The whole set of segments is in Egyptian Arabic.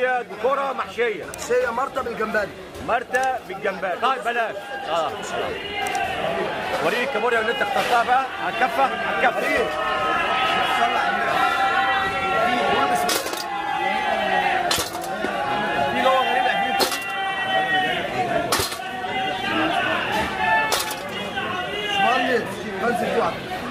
كابوريا ديكورا محشيه سي مرتة بالجمبري مرتة بالجمبري طيب بلاش اه وريني الكابوريا اللي انت اخترتها بقى على الكفه على الكفه في نوع غريب اكيد مهندس كنز بتوعك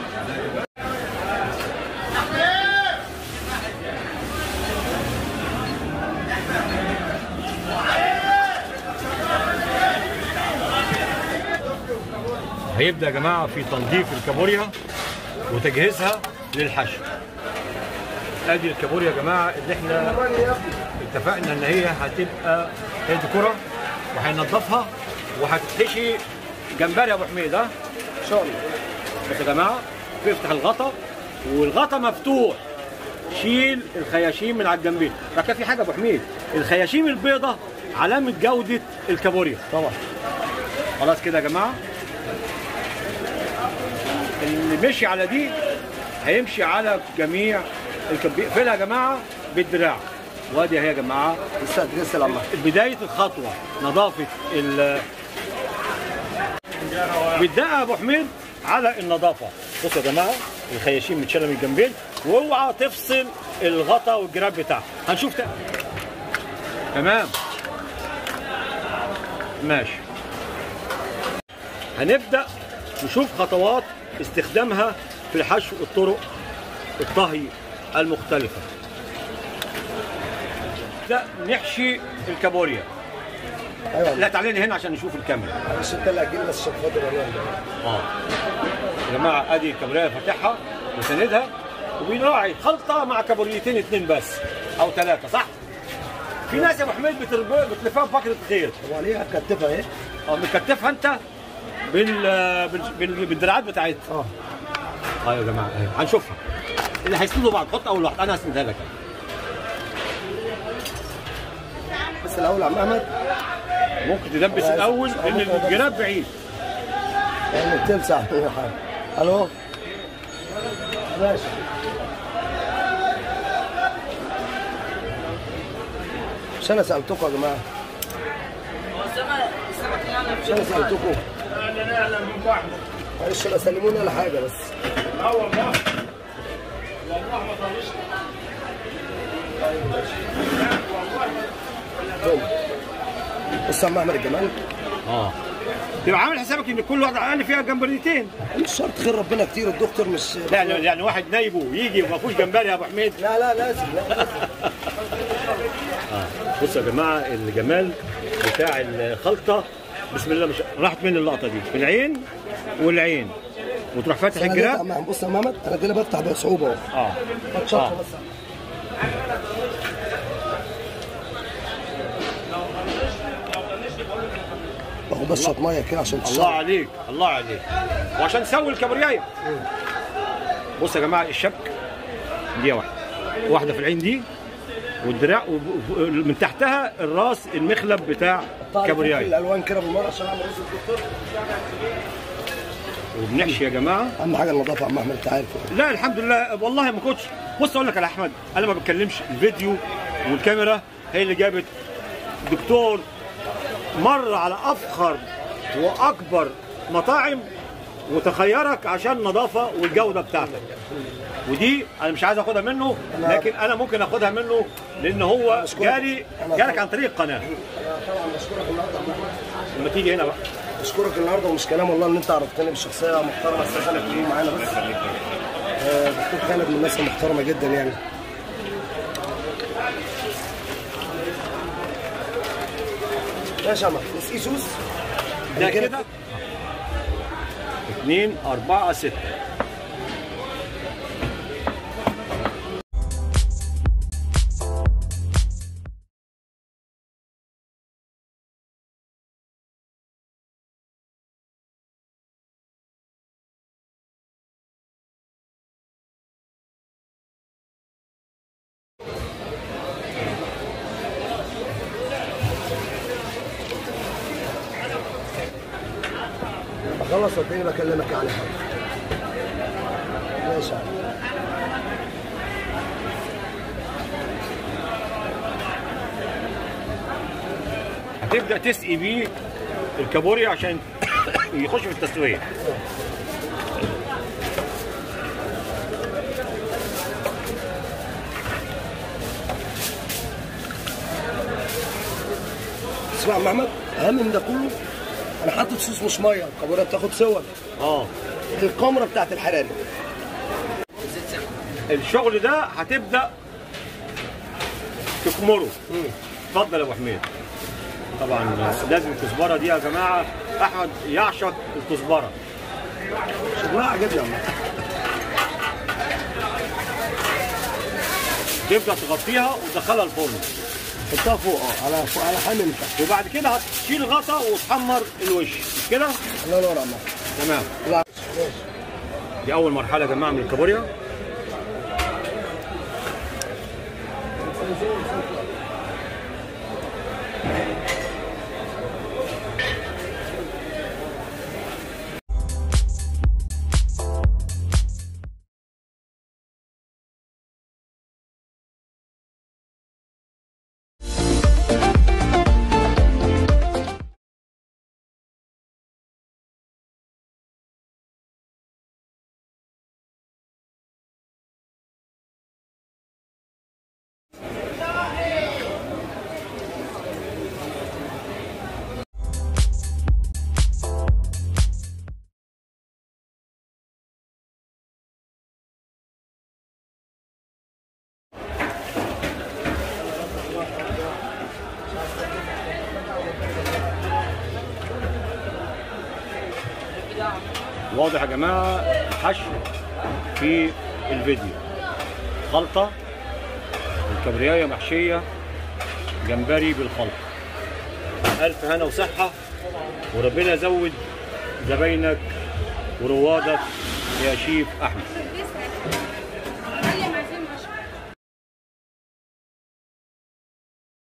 هيبدا يا جماعه في تنظيف الكابوريا وتجهيزها للحشو ادي الكابوريا يا جماعه اللي احنا اتفقنا ان هي هتبقى هي ديكوره وهننضفها وهتتحشي جمبري يا ابو حميد ها ان شاء الله بس يا جماعه بيفتح الغطا والغطا مفتوح شيل الخياشيم من على الجنبين بعد كده في حاجه يا ابو حميد الخياشيم البيضه علامه جوده الكابوريا طبعا خلاص كده يا جماعه اللي مشي على دي هيمشي على جميع الكب- بيقفلها يا جماعه بالدراع وادي اهي يا جماعه لسه لسه لما بدايه الخطوه نظافه ال بالدقه يا ابو حميد على النظافه بصوا يا جماعه الخياشيم متشاله من الجنبين واوعى تفصل الغطا والجراب بتاعها هنشوف تاني تمام ماشي هنبدا نشوف خطوات استخدامها في الحشو الطرق الطهي المختلفه ده نحشي الكابوريا ايوه لا تعالى هنا عشان نشوف الكاميرا معلش انت اللي هتجيلي بس عشان خاطر انا اه يا جماعه ادي الكابوريا فاتحها وساندها وبنراعي خلطه مع كابوريتين اتنين بس او ثلاثه صح؟ في ناس يا ابو حميد بترب- بتلفها بفكره خير هو ليه هتكتفها ايه؟ اه مكتفها انت بال بال- بال- بالدراعات بتاعتها اه اه يا جماعه اهي هنشوفها اللي هيسندوا بعض حط اول واحد انا هسندها لك بس الاول يا عم احمد ممكن تدبس عايز- الاول آه، لان ممكن أدبس. الجراب بعيد يعني تلسع كل حاجه الو ماشي مش انا سالتكم يا جماعه مش انا سالتكم معلش لا سلموني ولا حاجه بس طيب. بص يا عم احمد الجمال اه تبقى عامل حسابك ان كل واحد اقل فيها جمبريتين مش شرط خير ربنا كتير الدكتور مش لا يعني يعني واحد نايبه يجي وما فيهوش جمبري يا ابو حميد لا لا لازم لا لازم. بصوا يا جماعه الجمال بتاع الخلطه بسم الله مش راحت مني اللقطه دي العين والعين وتروح فاتح أنا دي- الجراب بص يا محمد انا دي اللي بفتح بصعوبه اهو اه بتشطر آه. بس باخد بس شويه ميه كده عشان الله تشرب عليك الله عليك وعشان تسوي الكابوريايه بص يا جماعه الشك دي واحده واحده في العين دي والدراع وب- من تحتها الراس المخلب بتاع كابوريايه الالوان كده بالمره عشان اعمل رز الدكتور وبنحشي يا جماعه اهم حاجه النظافه يا عم احمد انت عارف لا الحمد لله والله ما كنتش بص اقول لك على احمد انا ما بتكلمش الفيديو والكاميرا هي اللي جابت دكتور مر على افخر واكبر مطاعم وتخيرك عشان النظافه والجوده بتاعتك ودي انا مش عايز اخدها منه لكن انا ممكن اخدها منه لان هو جالي جالك عن طريق القناه طبعا بشكرك النهارده يا عم احمد لما تيجي هنا بقى بشكرك النهارده ومش كلام والله ان انت عرفتني بشخصيه محترمه استاذ خالد كريم معانا بس آه، دكتور خالد من الناس المحترمه جدا يعني ماشي يا عم نسقي سوس ده كده اثنين أربعة ستة اخلص وتاني بكلمك يعني حاضر ماشي يا عم. هتبدا تسقي بيه الكابوريا عشان يخش في التسويه اسمع يا محمد اهم من ده كله انا حاطط صوص مش ميه الكابوريا بتاخد سوا اه الكاميرا بتاعت الحراري الشغل ده هتبدا تكمره اتفضل يا ابو حميد طبعا لازم الكزبره دي يا جماعه احمد يعشق الكزبره شغلها عجبني يا عم تبدا تغطيها وتدخلها الفرن حطها فوق اه على فوق على حامل من تحت وبعد كده هتشيل غطا وتحمر الوش مش كده الله ينور يا عم تمام لا دي اول مرحله يا جماعه من الكابوريا واضح يا جماعه حشو في الفيديو خلطه الكبريايه محشيه جمبري بالخلطه الف هنا وصحه وربنا يزود زباينك وروادك يا شيف احمد